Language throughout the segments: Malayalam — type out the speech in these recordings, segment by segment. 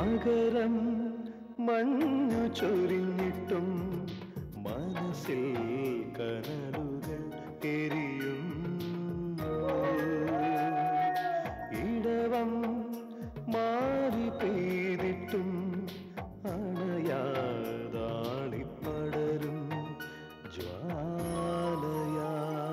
മകരം മഞ്ഞു ചൊരിഞ്ഞിട്ടും മനസ്സിൽ കനലുകൾ എരിയുന്നു ഇടവം മാറി പെയ്തിട്ടും അണയാതാളിപ്പടരും ജ്വാലയാ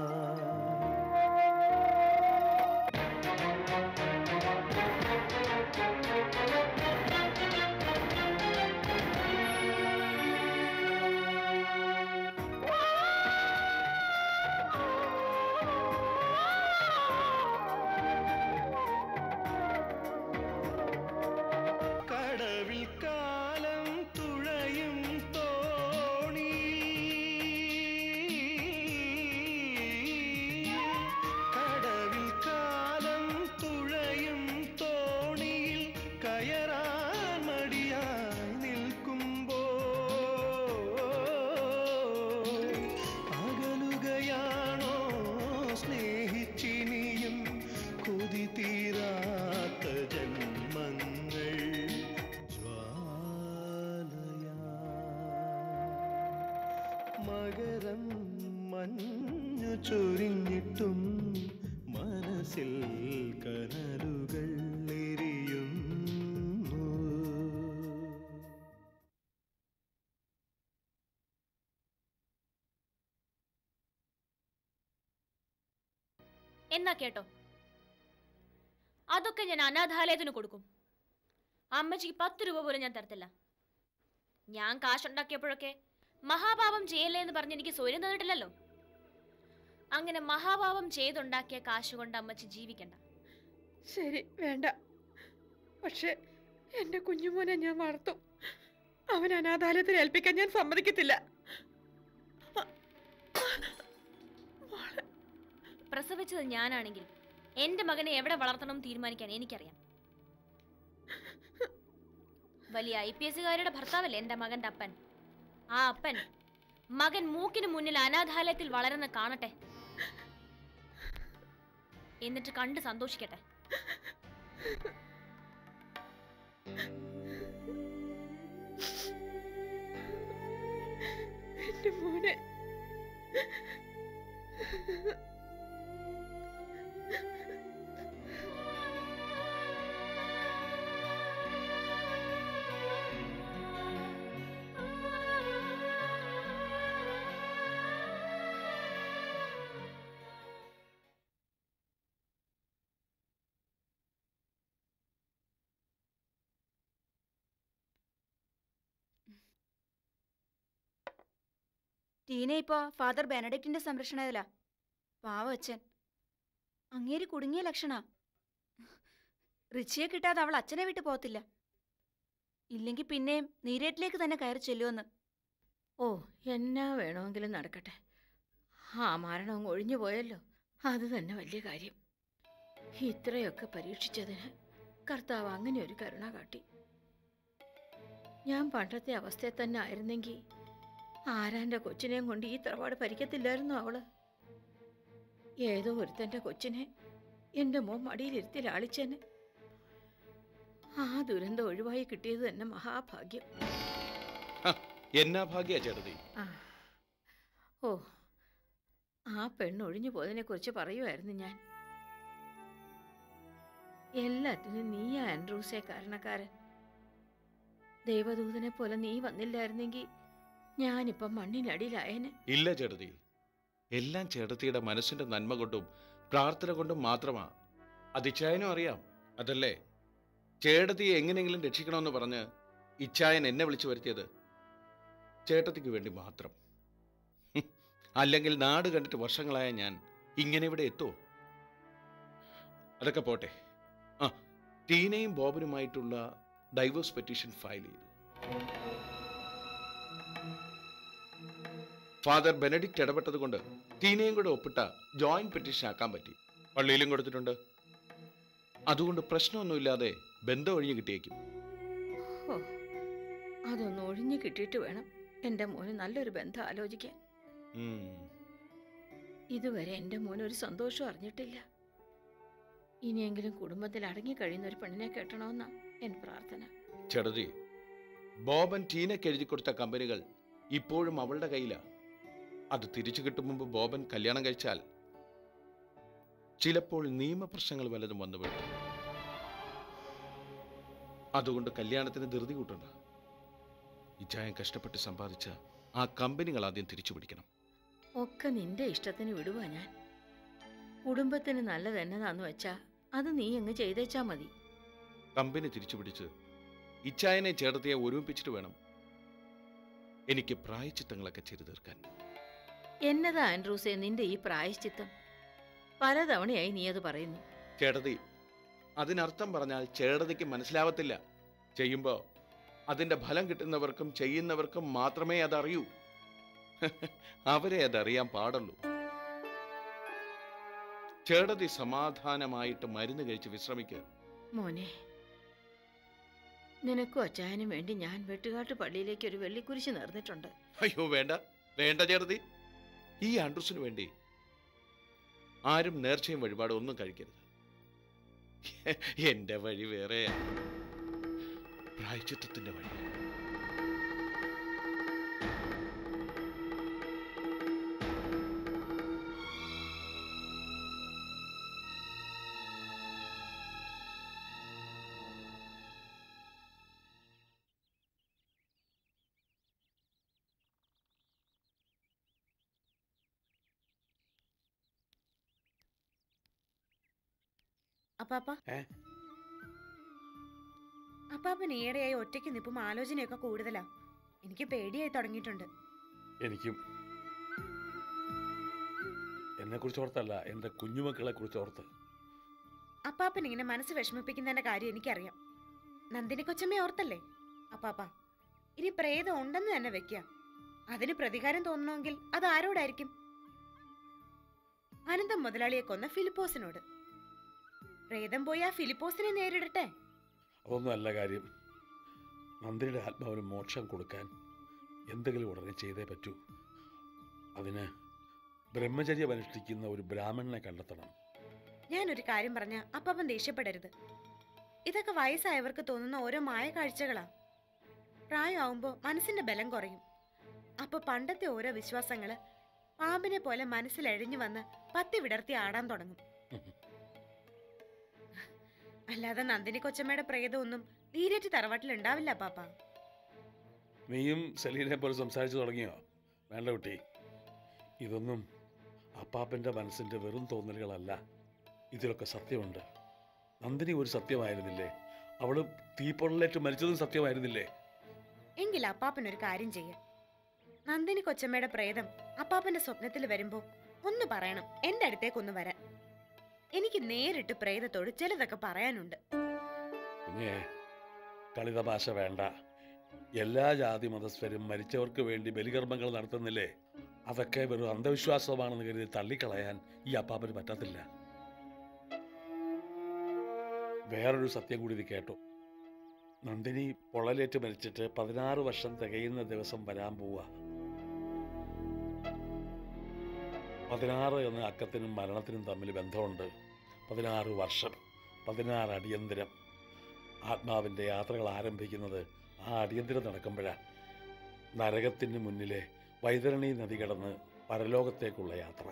കടവിൽ കാലം തുഴയും തോണി കടവിൽ കാലം തുഴയും തോണിയിൽ കയറാൻ മടിയായി നിൽക്കുമ്പോ അകലുകയാണോ സ്നേഹിച്ചിനിയും കൊതി തീരാത്ത ജന്മങ്ങൾ ജ്വാലയാ മകരം മഞ്ഞു ചൊരിഞ്ഞിട്ടും മനസ്സിൽ കനലുകൾ എരിയുന്നു എന്നാ കേട്ടോ അതൊക്കെ ഞാൻ അനാഥാലയത്തിന് കൊടുക്കും അമ്മച്ചിക്ക് പത്ത് രൂപ പോലും ഞാൻ തരത്തില്ല ഞാൻ കാശുണ്ടാക്കിയപ്പോഴൊക്കെ മഹാപാപം ചെയ്യല്ലേ എന്ന് പറഞ്ഞ് എനിക്ക് സ്വയം തന്നിട്ടില്ലല്ലോ അങ്ങനെ മഹാപാപം ചെയ്തുണ്ടാക്കിയ കാശ് കൊണ്ട് അമ്മച്ചി ജീവിക്കണ്ട ശരി വേണ്ട പക്ഷെ എന്റെ കുഞ്ഞുമോനെ ഞാൻ വളർത്തും അവൻ അനാഥാലയത്തിൽ ഏൽപ്പിക്കാൻ ഞാൻ സമ്മതിക്കത്തില്ല പ്രസവിച്ചത് ഞാനാണെങ്കിൽ എന്റെ മകനെ എവിടെ വളർത്തണം എന്ന് തീരുമാനിക്കാൻ എനിക്കറിയാം വലിയ ഐ പി എസുകാരുടെ ഭർത്താവല്ലേ എന്റെ മകന്റെ അപ്പൻ ആ അപ്പൻ മകൻ മൂക്കിന് മുന്നിൽ അനാഥാലയത്തിൽ വളരുന്ന കാണട്ടെ എന്നിട്ട് കണ്ട് സന്തോഷിക്കട്ടെ എന്റെ മോനെ ടീന ഇപ്പോ ഫാദർ ബെനഡിക്റ്റിന്റെ സംരക്ഷണത്തിലാ പാവ അച്ഛൻ അങ്ങേര് കുടുങ്ങിയ ലക്ഷണാ റിച്ചിയെ കിട്ടാതെ അവൾ അച്ഛനെ വിട്ടു പോകത്തില്ല ഇല്ലെങ്കിൽ പിന്നെയും നീരേറ്റിലേക്ക് തന്നെ കയറി ചെല്ലുമെന്ന് ഓ എന്നാ വേണമെങ്കിലും നടക്കട്ടെ ആ മരണം അങ്ങ് ഒഴിഞ്ഞു പോയല്ലോ അത് തന്നെ വലിയ കാര്യം ഇത്രയൊക്കെ പരീക്ഷിച്ചതിന് കർത്താവ് അങ്ങനെ ഒരു കരുണ കാട്ടി ഞാൻ പണ്ടത്തെ അവസ്ഥയിൽ തന്നെ ആയിരുന്നെങ്കിൽ ആരാന്റെ കൊച്ചിനെയും കൊണ്ട് ഈ തറവാട് ഭരിക്കത്തില്ലായിരുന്നു അവള് ഏതോ ഒരുത്തന്റെ കൊച്ചിനെ എന്റെ മോൻ മടിയിലിരുത്തി ലാളിച്ചെന്നെ ആ ദുരന്തം ഒഴിവായി കിട്ടിയത് തന്നെ മഹാഭാഗ്യം എന്നാ ഭാഗ്യ ചേട്ടതി ആ. ഓ ആ പെണ്ണ് ഒഴിഞ്ഞു പോയതിനെ കുറിച്ച് പറയുമായിരുന്നു ഞാൻ എല്ലാറ്റിനും നീയാ ആൻഡ്രൂസെ കാരണക്കാരൻ ദൈവദൂതനെ പോലെ നീ വന്നില്ലായിരുന്നെങ്കിൽ ഞാനിപ്പം മണ്ണിനടിയിലായേനെ ഇല്ല ചേട്ടതി എല്ലാം ചേട്ടത്തിയുടെ മനസ്സിന്റെ നന്മ കൊണ്ടും പ്രാർത്ഥന കൊണ്ടും മാത്രമാ അതിച്ചായനും അറിയാം അതല്ലേ ചേട്ടത്തിയെ എങ്ങനെയെങ്കിലും രക്ഷിക്കണമെന്ന് പറഞ്ഞ് ഇച്ചായൻ എന്നെ വിളിച്ചു വരുത്തിയത് ചേട്ടത്തിക്ക് വേണ്ടി മാത്രം ഹും, അല്ലെങ്കിൽ നാട് കണ്ടിട്ട് വർഷങ്ങളായ ഞാൻ ഇങ്ങനെ ഇവിടെ എത്തുമോ അതൊക്കെ പോട്ടെ ആ ടീനയും ബോബനുമായിട്ടുള്ള ഡൈവേഴ്സ് പെറ്റീഷൻ ഫയൽ ചെയ്തു ഫാദർ ബെനഡിക്റ്റ് ഇടപെട്ടത് കൊണ്ട് ടീനയും കൂടെ ഒപ്പിട്ട ജോയിന്റ് പെറ്റീഷൻ ആക്കാൻ പറ്റി പള്ളിയിലും കൊടുത്തിട്ടുണ്ട് അതുകൊണ്ട് പ്രശ്നമൊന്നുമില്ലാതെ ബന്ധം ഒഴിഞ്ഞു കിട്ടിയേക്കും ഓ അതൊന്ന് ഒഴിഞ്ഞു കിട്ടിയിട്ട് വേണം എൻ്റെ മോന് നല്ലൊരു ബന്ധം ആലോചിക്കാൻ ഉം. ഇതുവരെ എൻ്റെ മോൻ ഒരു സന്തോഷവും അറിഞ്ഞിട്ടില്ല ഇനിയെങ്കിലും കുടുംബത്തിൽ അടങ്ങിക്കഴിയുന്ന ഒരു പെണ്ണിനെ കെട്ടണമെന്നാ എൻ്റെ പ്രാർത്ഥന ചെറുതി ബോബൻ ടീനയ്ക്ക് എഴുതി കൊടുത്ത കമ്പനികൾ ഇപ്പോഴും അവളുടെ കയ്യിലാ അത് തിരിച്ചു കിട്ടും മുമ്പ് ബോബൻ കല്യാണം കഴിച്ചാൽ ചിലപ്പോൾ നിയമപ്രശ്നങ്ങൾ വല്ലതും വന്നുപെടും അതുകൊണ്ട് കല്യാണത്തിന് ധൃതി കൂട്ടണ്ട ഇച്ചായം കഷ്ടപ്പെട്ട് സമ്പാദിച്ച ആ കമ്പനികൾ ആദ്യം തിരിച്ചു പിടിക്കണം ഒക്കെ നിന്റെ ഇഷ്ടത്തിന് വിടുവാ ഞാൻ കുടുംബത്തിന് നല്ലത് എന്നതാന്ന് വെച്ചാ അത് നീ അങ്ങ് ചെയ്തേച്ചാ മതി കമ്പനി തിരിച്ചു പിടിച്ച് ഇച്ചായനെ ചേർത്തിയെ ഒരുമിപ്പിച്ചിട്ട് വേണം എനിക്ക് പ്രായച്ചിത്തങ്ങളൊക്കെ ചെയ്തു തീർക്കാൻ എന്നതാ ആൻഡ്രൂസേ നിന്റെ ഈ പ്രായശ്ചിത്തം പലതവണയായി നീ അത് പറയുന്നു ചേട്ടതി അതിനർത്ഥം പറഞ്ഞാൽ ചേട്ടതിക്ക് മനസ്സിലാവത്തില്ല ചെയ്യുമ്പോൾ അതിന്റെ ഫലം കിട്ടുന്നവർക്കും ചെയ്യുന്നവർക്കും മാത്രമേ അതറിയൂ അവരെ അതറിയാൻ പാടുള്ളൂ ചേട്ടതി സമാധാനമായിട്ട് മരുന്ന് കഴിച്ച് വിശ്രമിക്കുക മോനെ നിനക്കും അച്ചായനും വേണ്ടി ഞാൻ വെട്ടുകാട്ട് പള്ളിയിലേക്ക് ഒരു വെള്ളിക്കുരിശ് നേർന്നിട്ടുണ്ട് അയ്യോ വേണ്ട വേണ്ട ചേട്ടതി ഈ ആൻഡ്രൂസിന് വേണ്ടി ആരും നേർച്ചയും വഴിപാടും ഒന്നും കഴിക്കരുത് എന്റെ വഴി വേറെയാ പ്രായച്ചിത്തത്തിന്റെ വഴി അപ്പാപ്പ ഏ? അപ്പാപ്പൻ ഈയിടെയായി ഒറ്റയ്ക്ക് നിൽപ്പും ആലോചനയൊക്കെ കൂടുതലാ എനിക്ക് പേടിയായി തുടങ്ങിയിട്ടുണ്ട് എനിക്കും എന്നെ കുറിച്ച് ഓർത്തല്ല എൻ്റെ കുഞ്ഞുമക്കളെ കുറിച്ച് ഓർത്ത് അപ്പാപ്പൻ ഇങ്ങനെ മനസ്സ് വിഷമിപ്പിക്കുന്നതിന്റെ കാര്യം എനിക്കറിയാം നന്ദിനി കൊച്ചമ്മയെ ഓർത്തല്ലേ അപ്പാപ്പ ഇനി പ്രേതം ഉണ്ടെന്ന് തന്നെ വെക്കുക അതിന് പ്രതികാരം തോന്നണമെങ്കിൽ അത് ആരോടായിരിക്കും അനന്തം മുതലാളിയെ കൊന്ന ഫിലിപ്പോസിനോട് പ്രേതം പോയി ആ ഫിലിപ്പോസിനെ നേരിടട്ടെ അതൊന്നും അല്ല കാര്യം നന്ദിയുടെ ആത്മാവിന് മോക്ഷം കൊടുക്കാൻ എന്തെങ്കിലും ഉടനെ ചെയ്തേ പറ്റൂ അതിന് ബ്രഹ്മചര്യം അനുഷ്ഠിക്കുന്ന ഒരു ബ്രാഹ്മണനെ കണ്ടെത്തണം ഞാനൊരു കാര്യം പറഞ്ഞ അപ്പാപ്പൻ ദേഷ്യപ്പെടരുത് ഇതൊക്കെ വയസ്സായവർക്ക് തോന്നുന്ന ഓരോ മായ കാഴ്ചകളാ പ്രായമാവുമ്പോൾ മനസ്സിന്റെ ബലം കുറയും അപ്പൊ പണ്ടത്തെ ഓരോ വിശ്വാസങ്ങള് പാമ്പിനെ പോലെ മനസ്സിൽ എഴിഞ്ഞു വന്ന് പത്തി വിടർത്തി ആടാൻ തുടങ്ങും അല്ലാതെ നന്ദിനി കൊച്ചമ്മയുടെ പ്രേതമൊന്നും നീരേറ്റ് തറവാട്ടിൽ ഉണ്ടാവില്ല പാപ്പ നീയും സെലീനെ പോലെ സംസാരിച്ചു തുടങ്ങിയോ വേണ്ട കുട്ടി ഇതൊന്നും അപ്പാപ്പൻ്റെ മനസ്സിൻ്റെ വെറും തോന്നലുകളല്ല ഇതിലൊക്കെ സത്യമുണ്ട് നന്ദിനി ഒരു സത്യമായിരുന്നില്ലേ അവള് തീപ്പൊള്ളലേറ്റ് മരിച്ചതും സത്യമായിരുന്നില്ലേ എങ്കിൽ അപ്പാപ്പൻ ഒരു കാര്യം ചെയ്യ നന്ദിനി കൊച്ചമ്മയുടെ പ്രേതം അപ്പാപ്പന്റെ സ്വപ്നത്തിൽ വരുമ്പോ ഒന്ന് പറയണം എന്റെ അടുത്തേക്കൊന്ന് വരാൻ എനിക്ക് നേരിട്ട് പ്രേതത്തോട് ചിലതൊക്കെ പറയാനുണ്ട് കുഞ്ഞേ കളിതമാശ വേണ്ട എല്ലാ ജാതി മതസ്ഥരും മരിച്ചവർക്ക് വേണ്ടി ബലികർമ്മങ്ങൾ നടത്തുന്നില്ലേ അതൊക്കെ വെറും അന്ധവിശ്വാസമാണെന്ന് കരുതി തള്ളിക്കളയാൻ ഈ അപ്പാപ്പന് പറ്റത്തില്ല വേറൊരു സത്യം കൂടി ഇത് കേട്ടോ നന്ദിനി പൊള്ളലേറ്റ് മരിച്ചിട്ട് പതിനാറ് വർഷം തികയുന്ന ദിവസം വരാൻ പോവുക പതിനാറ് എന്ന അക്കത്തിനും മരണത്തിനും തമ്മിൽ ബന്ധമുണ്ട് പതിനാറ് വർഷം പതിനാറ് അടിയന്തരം ആത്മാവിൻ്റെ യാത്രകൾ ആരംഭിക്കുന്നത് ആ അടിയന്തരം നടക്കുമ്പോഴാണ് നരകത്തിന് മുന്നിലെ വൈതരണി നദി കടന്ന് പരലോകത്തേക്കുള്ള യാത്ര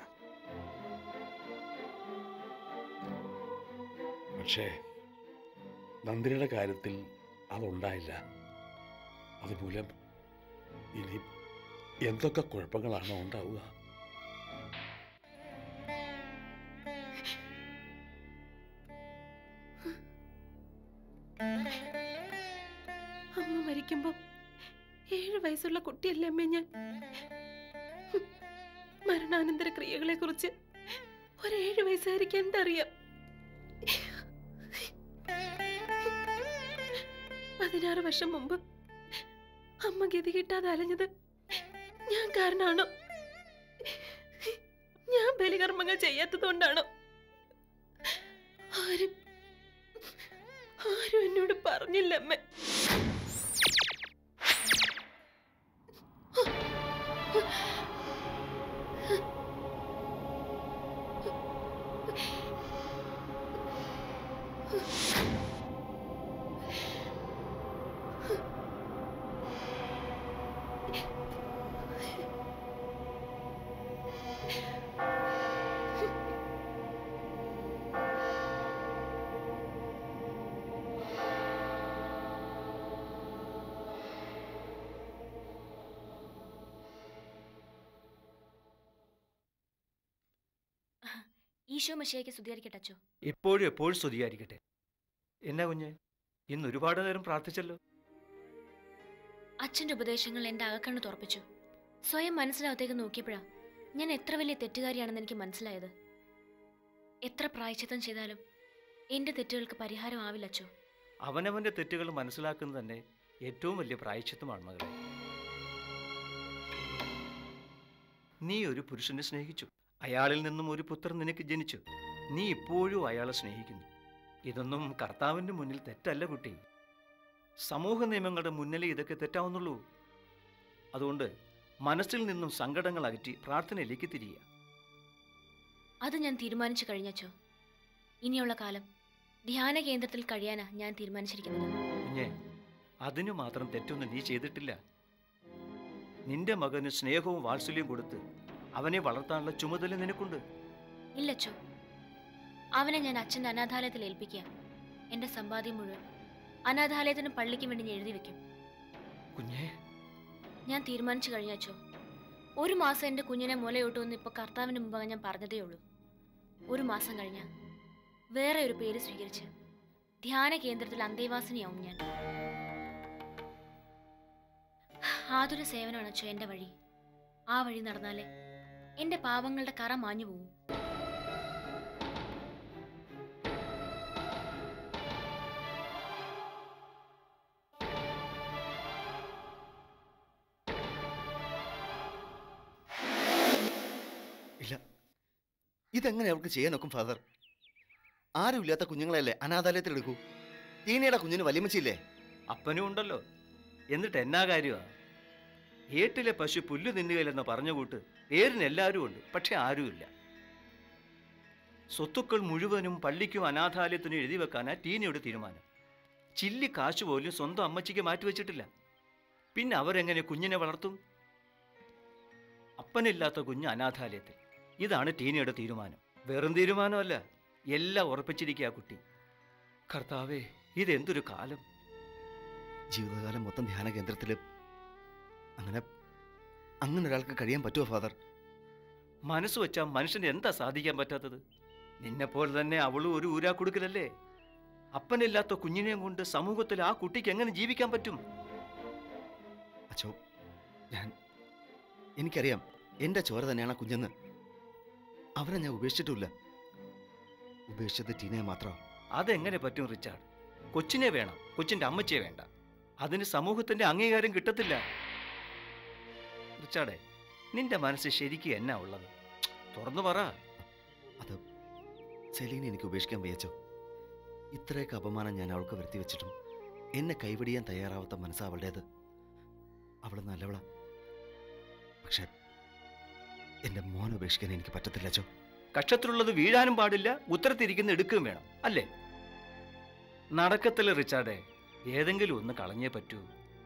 പക്ഷേ നന്ദിനിയുടെ കാര്യത്തിൽ അതുണ്ടായില്ല അതുമൂലം ഇനി എന്തൊക്കെ കുഴപ്പങ്ങളാണോ ഉണ്ടാവുക അമ്മ മരിക്കുമ്പോ ഏഴ് വയസ്സുള്ള കുട്ടിയല്ലേ അമ്മേ ഞാൻ ഹും. മരണാനന്തര ക്രിയകളെ കുറിച്ച് ഒരേഴ് വയസ്സായിരിക്കും എന്തറിയാം പതിനാറ് വർഷം മുമ്പ് അമ്മ ഗതി കിട്ടാതെ അലഞ്ഞത് ഞാൻ കാരണമാണോ ഞാൻ ബലികർമ്മങ്ങൾ ചെയ്യാത്തതുകൊണ്ടാണോ ആരും ആരും എന്നോട് പറഞ്ഞില്ല അമ്മ ഈശോ മഷിയാക്കി സ്തുതിയായിരിക്കട്ടെ അച്ചോ എപ്പോഴും എപ്പോഴും സ്തുതിയായിരിക്കട്ടെ എന്നാ കുഞ്ഞ് ഇന്ന് ഒരുപാട് നേരം പ്രാർത്ഥിച്ചല്ലോ അച്ഛൻ്റെ ഉപദേശങ്ങൾ എൻ്റെ അകക്കണ്ണ് തുറപ്പിച്ചു സ്വയം മനസ്സിനകത്തേക്ക് നോക്കിയപ്പോഴാ ഞാൻ എത്ര വലിയ തെറ്റുകാരിയാണെന്ന് എനിക്ക് മനസ്സിലായത് എത്ര പ്രായച്ചിത്തം ചെയ്താലും എൻ്റെ തെറ്റുകൾക്ക് പരിഹാരമാവില്ല അച്ചോ അവനവന്റെ തെറ്റുകൾ മനസ്സിലാക്കുന്നത് തന്നെ ഏറ്റവും വലിയ പ്രായച്ചിത്തമാണ് മകളെ നീ ഒരു പുരുഷനെ സ്നേഹിച്ചു അയാളിൽ നിന്നും ഒരു പുത്രൻ നിനക്ക് ജനിച്ചു നീ ഇപ്പോഴും അയാളെ സ്നേഹിക്കുന്നു ഇതൊന്നും കർത്താവിന്റെ മുന്നിൽ തെറ്റല്ല കുട്ടി സമൂഹ നിയമങ്ങളുടെ മുന്നിലേ ഇതൊക്കെ തെറ്റാവുന്നുള്ളൂ അതുകൊണ്ട് മനസ്സിൽ നിന്നും സങ്കടങ്ങൾ അകറ്റി പ്രാർത്ഥനയിലേക്ക് തിരിയുക അത് ഞാൻ തീരുമാനിച്ചു കഴിഞ്ഞച്ചോ ഇനിയുള്ള കാലം ധ്യാന കേന്ദ്രത്തിൽ കഴിയാനാ ഞാൻ തീരുമാനിച്ചിരിക്കുന്നത് കുഞ്ഞെ അതിനു മാത്രം തെറ്റൊന്നും നീ ചെയ്തിട്ടില്ല നിന്റെ മകന് സ്നേഹവും വാത്സല്യവും കൊടുത്ത് അവനെ വളർത്താനുള്ള ചുമതല നിനക്കുണ്ട് ഇല്ലച്ചോ അവനെ ഞാൻ അച്ഛൻ്റെ അനാഥാലയത്തിൽ ഏൽപ്പിക്കുക എൻ്റെ സമ്പാദ്യം മുഴുവൻ അനാഥാലയത്തിനും പള്ളിക്കും വേണ്ടി ഞാൻ എഴുതി വെക്കും കുഞ്ഞെ ഞാൻ തീരുമാനിച്ചു കഴിഞ്ഞച്ചോ ഒരു മാസം എൻ്റെ കുഞ്ഞിനെ മുലയൂട്ടുമെന്ന് ഇപ്പോൾ കർത്താവിന് മുമ്പാകെ ഞാൻ പറഞ്ഞതേ ഉള്ളൂ ഒരു മാസം കഴിഞ്ഞാൽ വേറെ ഒരു പേര് സ്വീകരിച്ച് ധ്യാന കേന്ദ്രത്തിൽ അന്തേവാസിനിയാവും ഞാൻ ആതുര സേവനമാണ് അച്ചോ എൻ്റെ വഴി ആ വഴി നടന്നാലേ എൻ്റെ പാവങ്ങളുടെ കറ മാഞ്ഞു പോവും ഇല്ല ഇതെങ്ങനെ അവർക്ക് ചെയ്യാൻ നോക്കും ഫാദർ ആരുമില്ലാത്ത കുഞ്ഞുങ്ങളെയല്ലേ അനാഥാലയത്തിൽ എടുക്കൂ ടീനയുടെ കുഞ്ഞിന് വലിയമ്മച്ചില്ലേ അപ്പനും ഉണ്ടല്ലോ എന്നിട്ട് എന്നാ കാര്യമാ ഏട്ടിലെ പശു പുല്ല് തിന്നുകയില്ലെന്ന് പറഞ്ഞ കൂട്ട് പേരിന് എല്ലാവരും ഉണ്ട് പക്ഷെ ആരുമില്ല സ്വത്തുക്കൾ മുഴുവനും പള്ളിക്കും അനാഥാലയത്തിനും എഴുതി വെക്കാനാ ടീനയുടെ തീരുമാനം ചില്ലി കാശ് പോലും സ്വന്തം അമ്മച്ചിക്ക് മാറ്റിവെച്ചിട്ടില്ല പിന്നെ അവരെങ്ങനെ കുഞ്ഞിനെ വളർത്തും അപ്പനില്ലാത്ത കുഞ്ഞ് അനാഥാലയത്തിൽ ഇതാണ് ടീനയുടെ തീരുമാനം വെറും തീരുമാനമല്ല എല്ലാം ഉറപ്പിച്ചിരിക്കുക ആ കുട്ടി കർത്താവേ ഇതെന്തൊരു കാലം ജീവിതകാലം മൊത്തം ധ്യാന കേന്ദ്രത്തിൽ അങ്ങനെ അങ്ങനെ ഒരാൾക്ക് കഴിയാൻ പറ്റുമോ ഫാദർ മനസ്സ് വെച്ചാൽ മനുഷ്യന് എന്താ സാധിക്കാൻ പറ്റാത്തത് നിന്നെപ്പോലെ തന്നെ അവളും ഒരു ഊരാ കൊടുക്കലല്ലേ അപ്പനില്ലാത്ത കുഞ്ഞിനെയും കൊണ്ട് സമൂഹത്തിൽ ആ കുട്ടിക്ക് എങ്ങനെ ജീവിക്കാൻ പറ്റും അച്ചോ ഞാൻ എനിക്കറിയാം എൻ്റെ ചോര തന്നെയാണ് ആ കുഞ്ഞെന്ന് അവരെ ഞാൻ ഉപേക്ഷിച്ചിട്ടില്ല ഉപേക്ഷിച്ചത് ടീനയെ മാത്രം അതെങ്ങനെ പറ്റും റിച്ചാർഡ് കൊച്ചിനെ വേണം കൊച്ചിന്റെ അമ്മച്ചിയെ വേണ്ട അതിന് സമൂഹത്തിന്റെ അംഗീകാരം കിട്ടത്തില്ല റിച്ചാർഡേ നിന്റെ മനസ്സ് ശരിക്കും എന്നാ ഉള്ളത് തുറന്നു പറ അത് സെലീനെ എനിക്ക് ഉപേക്ഷിക്കാൻ വയ്യച്ചോ ഇത്രയൊക്കെ അപമാനം ഞാൻ അവൾക്ക് വരുത്തി വെച്ചിട്ടും എന്നെ കൈവടിയാൻ തയ്യാറാവാത്ത മനസ്സാ അവളുടേത് അവൾ നല്ലവളാ പക്ഷെ എൻ്റെ മോനെ ഉപേക്ഷിക്കാൻ എനിക്ക് പറ്റത്തില്ല അച്ചോ കക്ഷത്തിലുള്ളത് വീഴാനും പാടില്ല ഉത്തരത്തിരിക്കുന്ന എടുക്കുകയും വേണം അല്ലേ നടക്കത്തില്ല റിച്ചാർഡേ ഏതെങ്കിലും ഒന്ന് കളഞ്ഞേ പറ്റൂ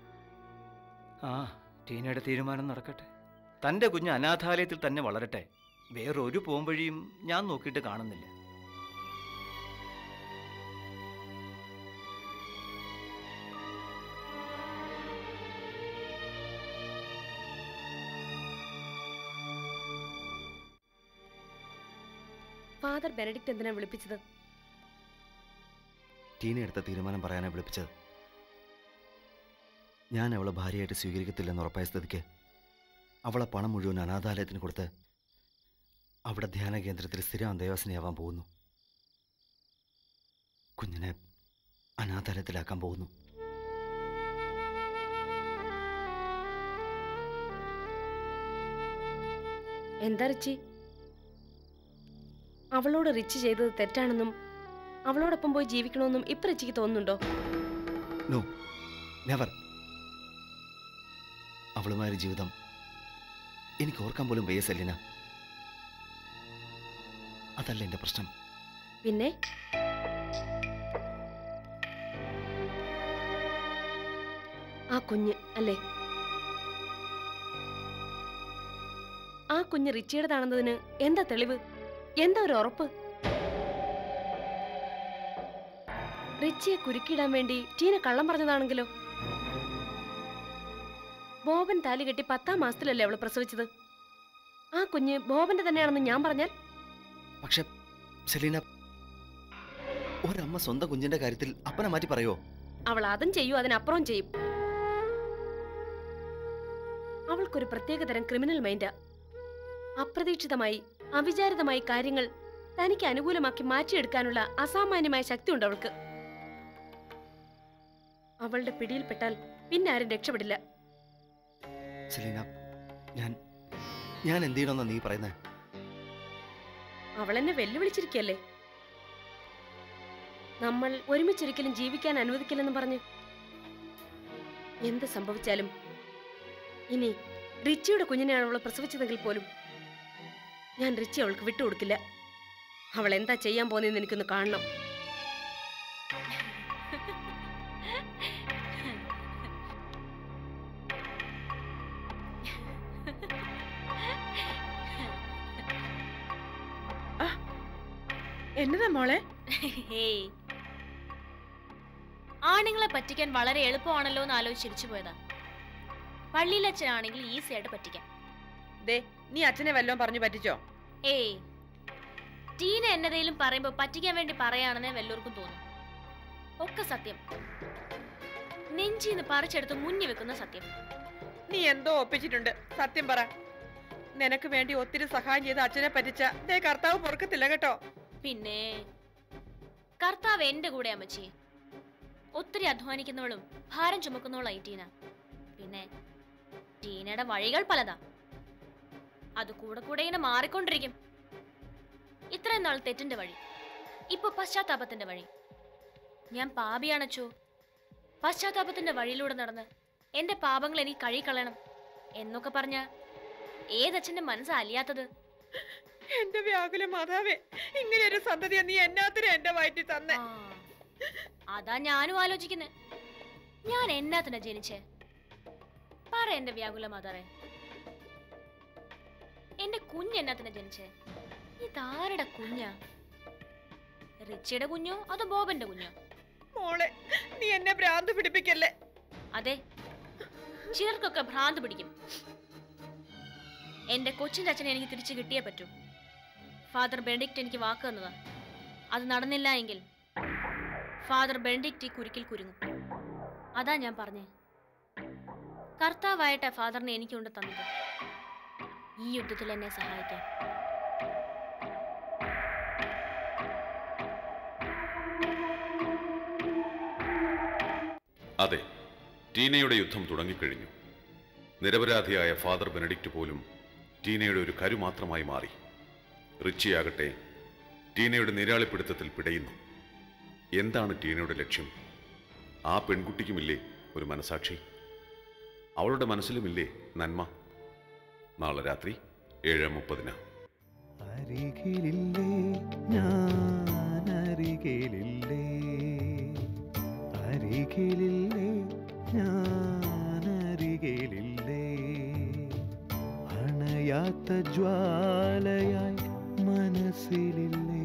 ആ ടീനയുടെ തീരുമാനം നടക്കട്ടെ തൻ്റെ കുഞ്ഞ് അനാഥാലയത്തിൽ തന്നെ വളരട്ടെ വേറൊരു പോംവഴിയും ഞാൻ നോക്കിയിട്ട് കാണുന്നില്ല ഫാദർ ബെനഡിക്റ്റ് എന്തിനാ വിളിപ്പിച്ചത് ടീന എടുത്ത തീരുമാനം പറയാനാ വിളിപ്പിച്ചത് ഞാൻ അവളെ ഭാര്യയായിട്ട് സ്വീകരിക്കത്തില്ലെന്ന് ഉറപ്പായ സ്ഥിതിക്ക് അവളെ പണം മുഴുവൻ അനാഥാലയത്തിന് കൊടുത്ത് അവിടെ ധ്യാന കേന്ദ്രത്തിൽ സ്ഥിരം അന്തേവാസിനിയാവാൻ പോകുന്നു കുഞ്ഞിനെ അനാഥാലയത്തിലാക്കാൻ പോകുന്നു എന്താ റിച്ചി അവളോട് റിച്ച് ചെയ്തത് തെറ്റാണെന്നും അവളോടൊപ്പം പോയി ജീവിക്കണമെന്നും ഇപ്പൊ റിച്ചിക്ക് തോന്നുന്നുണ്ടോ നോ നെവർ അവളുമായൊരു ജീവിതം എനിക്ക് ഓർക്കാൻ പോലും വയ്യ സെലിന അതല്ല എൻ്റെ പ്രശ്നം പിന്നെ ആ കുഞ്ഞ് അല്ലേ ആ കുഞ്ഞ് റിച്ചിയുടേതാണെന്നതിന് എന്താ തെളിവ് എന്താ ഒരു ഉറപ്പ് റിച്ചിയെ കുരുക്കിയിടാൻ വേണ്ടി ടീന കള്ളം പറഞ്ഞതാണെങ്കിലോ ബോബൻ താലി കെട്ടി പത്താം മാസത്തിലല്ലേ അവള് പ്രസവിച്ചത് ആ കുഞ്ഞ് ബോബന്റെ തന്നെയാണെന്ന് ഞാൻ പറഞ്ഞാൽ പക്ഷെ സെലീന ഒരമ്മ സ്വന്തം കുഞ്ഞിന്റെ കാര്യത്തിൽ അപ്പനെ മാറ്റി പറയോ അവൾ അതും ചെയ്യും അതിനപ്പുറം ചെയ്യും അവൾക്കൊരു പ്രത്യേകതരം ക്രിമിനൽ മൈൻഡാ അപ്രതീക്ഷിതമായി അവിചാരിതമായി കാര്യങ്ങൾ തനിക്ക് അനുകൂലമാക്കി മാറ്റിയെടുക്കാനുള്ള അസാമാന്യമായ ശക്തിയുണ്ട് അവൾക്ക് അവളുടെ പിടിയിൽപ്പെട്ടാൽ പിന്നെ ആരും രക്ഷപ്പെടില്ല സെലീന ഞാൻ ഞാൻ എന്ത് ചെയ്യണമെന്നാ നീ പറയുന്നേ അവൾ എന്നെ വെല്ലുവിളിച്ചിരിക്കല്ലേ നമ്മൾ ഒരുമിച്ചൊരിക്കലും ജീവിക്കാൻ അനുവദിക്കില്ലെന്ന് പറഞ്ഞ് എന്ത് സംഭവിച്ചാലും ഇനി റിച്ചിയുടെ കുഞ്ഞിനെയാണ് അവൾ പ്രസവിച്ചതെങ്കിൽ പോലും ഞാൻ റിച്ചി അവൾക്ക് വിട്ടുകൊടുക്കില്ല അവൾ എന്താ ചെയ്യാൻ പോകുന്നതെന്ന് എനിക്കൊന്ന് കാണണം എന്നതാ മോളെ ഹേയ് ആണുങ്ങളെ പറ്റിക്കാൻ വളരെ എളുപ്പമാണല്ലോ എന്ന് ആലോചിച്ച് ചിരിച്ചു പോയതാ പള്ളിയിലച്ഛനാണെങ്കിൽ ഈസി ആയിട്ട് പറ്റിക്കാം ദേ നീ അച്ഛനെ വല്ലതും പറഞ്ഞു പറ്റിച്ചോ ഏയ് ടീന എന്നതേലും പറയുമ്പോ പറ്റിക്കാൻ വേണ്ടി പറയാണെന്ന് വല്ലവർക്കും തോന്നും ഒക്കെ സത്യം നെഞ്ചിന്ന് പറിച്ചെടുത്ത് മുന്നിൽ വെക്കുന്ന സത്യം നീ എന്തോ ഒപ്പിച്ചിട്ടുണ്ട് സത്യം പറ നിനക്ക് വേണ്ടി ഒത്തിരി സഹായം ചെയ്ത അച്ഛനെ പറ്റിച്ച ദേ കർത്താവ് പൊറുക്കത്തില്ല കേട്ടോ പിന്നെ കർത്താവ് എന്റെ കൂടെ അമ്മച്ചി ഒത്തിരി അധ്വാനിക്കുന്നവളും ഭാരം ചുമക്കുന്നവളായി ടീന പിന്നെ ടീനയുടെ വഴികൾ പലതാ അത് കൂടെ കൂടെ ഇങ്ങനെ മാറിക്കൊണ്ടിരിക്കും ഇത്രയും നാൾ തെറ്റിന്റെ വഴി ഇപ്പൊ പശ്ചാത്താപത്തിന്റെ വഴി ഞാൻ പാപിയാണച്ചോ പശ്ചാത്താപത്തിന്റെ വഴിയിലൂടെ നടന്ന് എന്റെ പാപങ്ങൾ എനിക്ക് കഴുകിക്കളയണം എന്നൊക്കെ പറഞ്ഞ ഏതച്ഛന്റെ മനസ്സാ അലിയാത്തത് എന്റെ വ്യാകുല മാതാവേ ഇങ്ങനെ ഒരു സന്തതിയെ നീ എന്നാത്തിനും എന്റെ വയറ്റിൽ തന്നെ ആ, അതാ ഞാനും ആലോചിക്കുന്നെ ഞാൻ എന്നാത്തിനാ ജനിച്ചേ പറ എന്റെ വ്യാകുല മാതാറെ എന്റെ കുഞ്ഞ് എന്നാത്തിനാ ജനിച്ചേ ഇതാരുടെ കുഞ്ഞാ റിച്ചിയുടെ കുഞ്ഞോ അതോ ബോബന്റെ കുഞ്ഞോ മോളെ നീ എന്നെ ഭ്രാന്ത് പിടിപ്പിക്കല്ലേ അതെ ചിലർക്കൊക്കെ ഭ്രാന്ത് പിടിക്കും എന്റെ കൊച്ചിന്റെ അച്ഛനെ എനിക്ക് തിരിച്ചു കിട്ടിയേ പറ്റൂ ഫാദർ ബെനഡിക്റ്റ് എനിക്ക് വാക്ക് തന്നതാ അത് നടന്നില്ല എങ്കിൽ ഫാദർ ബെനഡിക്റ്റ് ഈ കുരുക്കിൽ കുരുങ്ങും അതാ ഞാൻ പറഞ്ഞേ കർത്താവായിട്ട ഫാദറിനെ എനിക്ക് കൊണ്ട് തന്നത് ഈ യുദ്ധത്തിൽ എന്നെ സഹായിക്കാൻ അതെ ടീനയുടെ യുദ്ധം തുടങ്ങിക്കഴിഞ്ഞു നിരപരാധിയായ ഫാദർ ബെനഡിക്റ്റ് പോലും ടീനയുടെ ഒരു കരു മാത്രമായി മാറി റിച്ചിയാകട്ടെ ടീനയുടെ നിരാളിപ്പിടുത്തത്തിൽ പിടയുന്നു എന്താണ് ടീനയുടെ ലക്ഷ്യം ആ പെൺകുട്ടിക്കുമില്ലേ ഒരു മനസാക്ഷി അവളുടെ മനസ്സിലുമില്ലേ നന്മ നാളെ രാത്രി ഏഴ് മുപ്പതിന് അരികിലില്ലേ ഞാൻ അരികിലില്ലേ അരികിലില്ലേ ഞാൻ അരികിലില്ലേ അണയാത്ത ജ്വാലയായി മനസ്സിലില്ലേ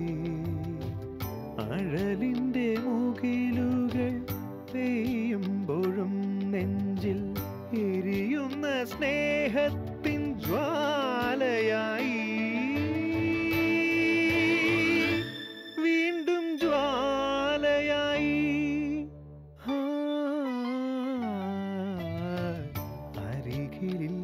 അഴലിന്റെ മുകിലുകൾ പെയ്യുമ്പോഴും നെഞ്ചിൽ എരിയുന്ന സ്നേഹത്തിൻ ജ്വാലയായി വീണ്ടും ജ്വാലയായി ആ, അരികിലില്ലേ